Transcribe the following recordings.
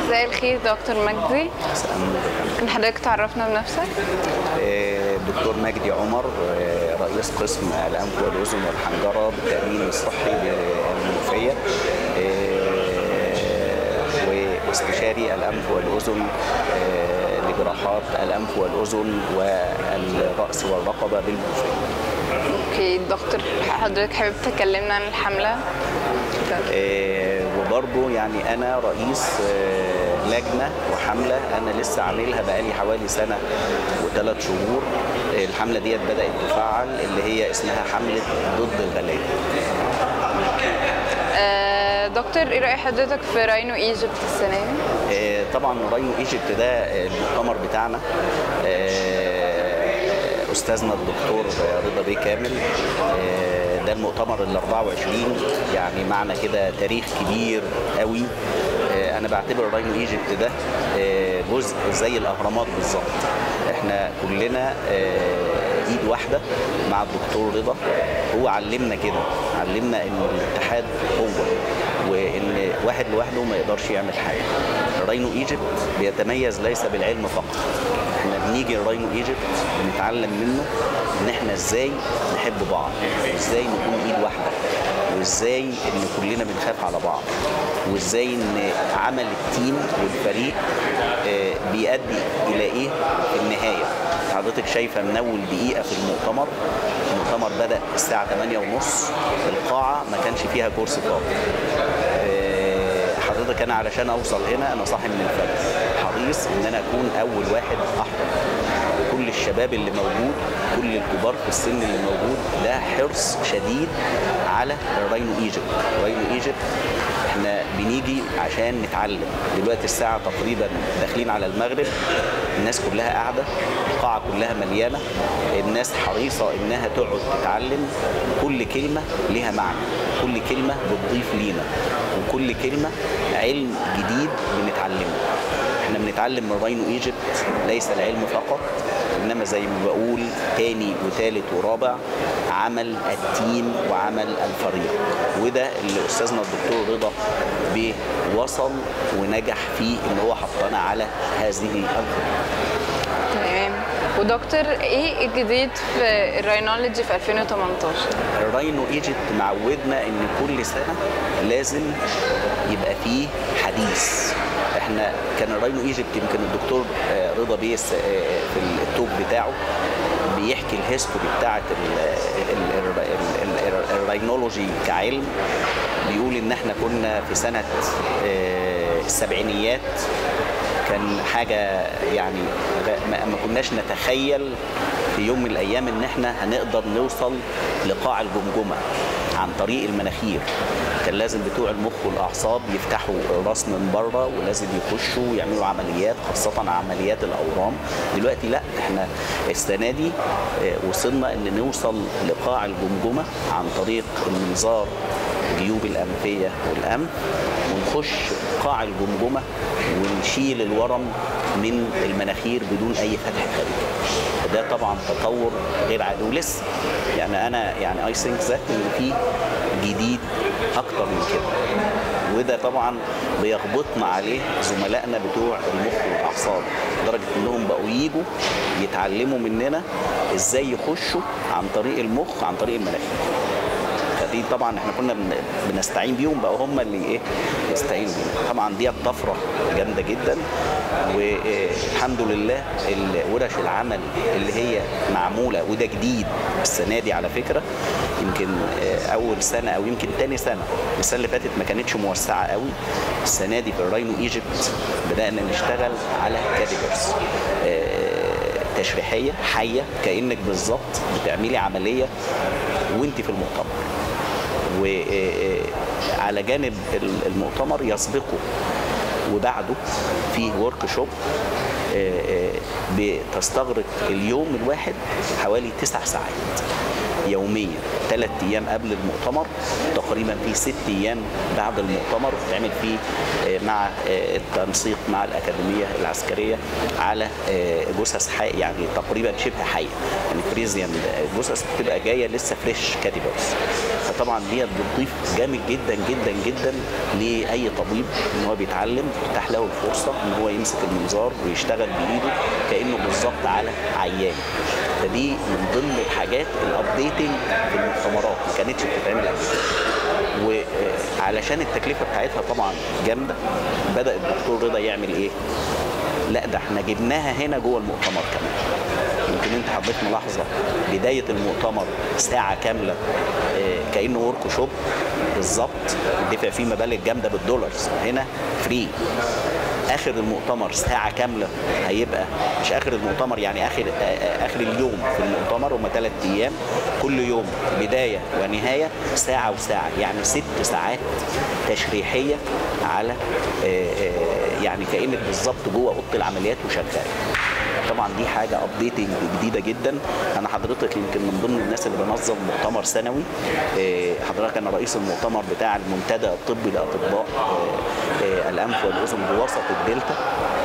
مساء الخير دكتور مجدي ممكن حضرتك تعرفنا بنفسك آه، دكتور مجدي عمر آه، رئيس قسم الانف والاذن والحنجره بالتامين الصحي بالمنوفيه آه، واستشاري الانف والاذن آه، لجراحات الانف والاذن والراس والرقبه بالمنوفيه اوكي دكتور حضرتك حابب تكلمنا عن الحمله آه، وبرضه يعني انا رئيس آه، لجنه وحمله انا لسه عاملها بقالي حوالي سنه وثلاث شهور آه، الحمله ديت بدات تفعل اللي هي اسمها حمله ضد الغلاء آه، دكتور ايه راي حضرتك في راينو ايجيبت السنه دي آه، طبعا رايو ايجيبت ده آه، المؤتمر بتاعنا آه، استاذنا الدكتور رضا بيه كامل آه، ده المؤتمر ال 24 يعني معنى كده تاريخ كبير قوي آه، انا بعتبر راينو ايجيبت ده آه، جزء زي الاهرامات بالظبط احنا كلنا آه، ايد واحده مع الدكتور رضا هو علمنا كده علمنا ان الاتحاد قوه وان واحد لوحده ما يقدرش يعمل حاجه راينو ايجيبت بيتميز ليس بالعلم فقط احنا بنيجي راينو ايجيبت بنتعلم منه ان احنا ازاي نحب بعض وازاي نكون ايد واحده وازاي ان كلنا بنخاف على بعض وازاي ان عمل التيم والفريق آه، بيؤدي الى ايه في النهايه حضرتك شايفه من اول دقيقه في المؤتمر المؤتمر بدا الساعه 8:30 القاعه ما كانش فيها كرسي فاضي آه، حضرتك انا علشان اوصل هنا انا صاحي من الفجر حريص ان انا اكون اول واحد احضر كل الشباب اللي موجود كل الكبار في السن اللي موجود ده حرص شديد على راينو ايجيبت راينو ايجيبت احنا بنيجي عشان نتعلم دلوقتي الساعه تقريبا داخلين على المغرب الناس كلها قاعده القاعه كلها مليانه الناس حريصه انها تقعد تتعلم كل كلمه ليها معنى كل كلمه بتضيف لينا وكل كلمه علم جديد بنتعلمه احنا بنتعلم من راينو ايجيبت ليس العلم فقط انما زي ما بقول تاني وتالت ورابع عمل التيم وعمل الفريق وده اللي استاذنا الدكتور رضا بيه وصل ونجح فيه ان هو حطنا على هذه الخطوه تمام ودكتور ايه الجديد في الراينولوجي في 2018 الراينو ايجيبت معودنا ان كل سنه لازم يبقى فيه حديث احنا كان الراينو ايجيبت يمكن الدكتور آه، رضا بيس آه، في التوب بتاعه بيحكي الهيستوري بتاعه ال- ال- ال- ال- ال- الراينولوجي كعلم بيقول ان احنا كنا في سنه آه، السبعينيات كان حاجه يعني غ- ما ما كناش نتخيل في يوم من الايام ان احنا هنقدر نوصل لقاع الجمجمه عن طريق المناخير كان لازم بتوع المخ والاعصاب يفتحوا راس من بره ولازم يخشوا ويعملوا عمليات خاصه عمليات الاورام دلوقتي لا احنا السنه دي آه، وصلنا ان نوصل لقاع الجمجمه عن طريق المنظار الجيوب الانفيه والانف ونخش قاع الجمجمه ونشيل الورم من المناخير بدون اي فتح خارجي وده طبعا تطور غير عادي ولسه يعني انا يعني اي ثينك ذات ان في جديد اكتر من كده وده طبعا بيغبطنا عليه زملائنا بتوع المخ والاعصاب لدرجه انهم بقوا يجوا يتعلموا مننا ازاي يخشوا عن طريق المخ عن طريق المناخير فدي طبعا احنا كنا بن- بنستعين بيهم بقوا هم اللي ايه يستعينوا بينا طبعا دي طفره جامده جدا والحمد لله ال- ورش العمل اللي هي معموله وده جديد السنه دي على فكره يمكن آه، اول سنه او يمكن تاني سنه السنه اللي فاتت ما كانتش موسعه قوي السنه دي في الراينو ايجيبت بدانا نشتغل على كاتيجورز تشريحيه حيه كانك بالظبط بتعملي عمليه وانت في المؤتمر وعلى جانب المؤتمر يسبقه وبعده في ورك شوب بتستغرق اليوم الواحد حوالي تسع ساعات يوميا ثلاث ايام قبل المؤتمر تقريبا في ست ايام بعد المؤتمر بتعمل فيه آه، مع آه، التنسيق مع الاكاديميه العسكريه على آه، جثث حي يعني تقريبا شبه حيه يعني فريزيان جثث بتبقى جايه لسه فريش كاتيجورز فطبعا دي بتضيف جامد جدا جدا جدا لاي طبيب ان هو بيتعلم تتاح له الفرصه ان هو يمسك المنظار ويشتغل بايده كانه بالظبط على عيان فدي من ضمن الحاجات الابديتنج في المؤتمرات ما كانتش بتتعمل قبل كده وعلشان التكلفه بتاعتها طبعا جامده بدا الدكتور رضا يعمل ايه؟ لا ده احنا جبناها هنا جوه المؤتمر كمان يمكن انت حضرتك ملاحظه بدايه المؤتمر ساعه كامله اه كانه ورك شوب بالظبط دفع فيه مبالغ جامده بالدولارز هنا فري اخر المؤتمر ساعه كامله هيبقى مش اخر المؤتمر يعني اخر اخر اليوم في المؤتمر هم ثلاث ايام كل يوم بدايه ونهايه ساعه وساعه يعني ست ساعات تشريحيه على يعني كانك بالظبط جوه اوضه العمليات وشغال طبعا دي حاجه ابديتنج جديده جدا انا حضرتك يمكن من ضمن الناس اللي بنظم مؤتمر سنوي حضرتك انا رئيس المؤتمر بتاع المنتدى الطبي لاطباء الانف والاذن بوسط الدلتا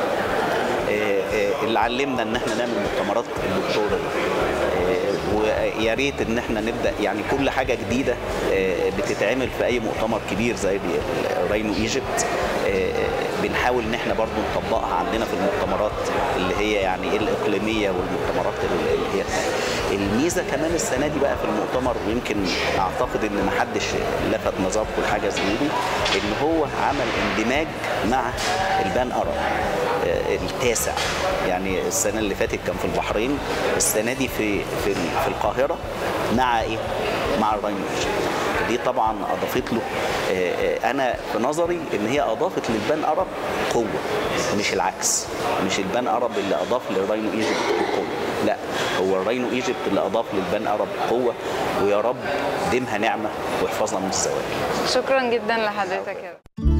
اللي علمنا ان احنا نعمل مؤتمرات الدكتوره ويا ريت ان احنا نبدا يعني كل حاجه جديده بتتعمل في اي مؤتمر كبير زي راينو ايجيبت بنحاول ان احنا برضو نطبقها عندنا في المؤتمرات اللي هي يعني الاقليميه والمؤتمرات اللي هي الميزه كمان السنه دي بقى في المؤتمر ويمكن اعتقد ان ما حدش لفت نظركم لحاجه زي دي ان هو عمل اندماج مع البان ارب التاسع يعني السنه اللي فاتت كان في البحرين السنه دي في في في القاهره مع ايه؟ مع الراينو دي طبعا اضافت له انا في نظري ان هي اضافت للبان ارب قوه مش العكس مش البان ارب اللي اضاف للراينو ايجيبت قوه لا هو الراينو ايجيبت اللي اضاف للبان ارب قوه ويا رب ديمها نعمه واحفظنا من الزوال شكرا جدا لحضرتك يا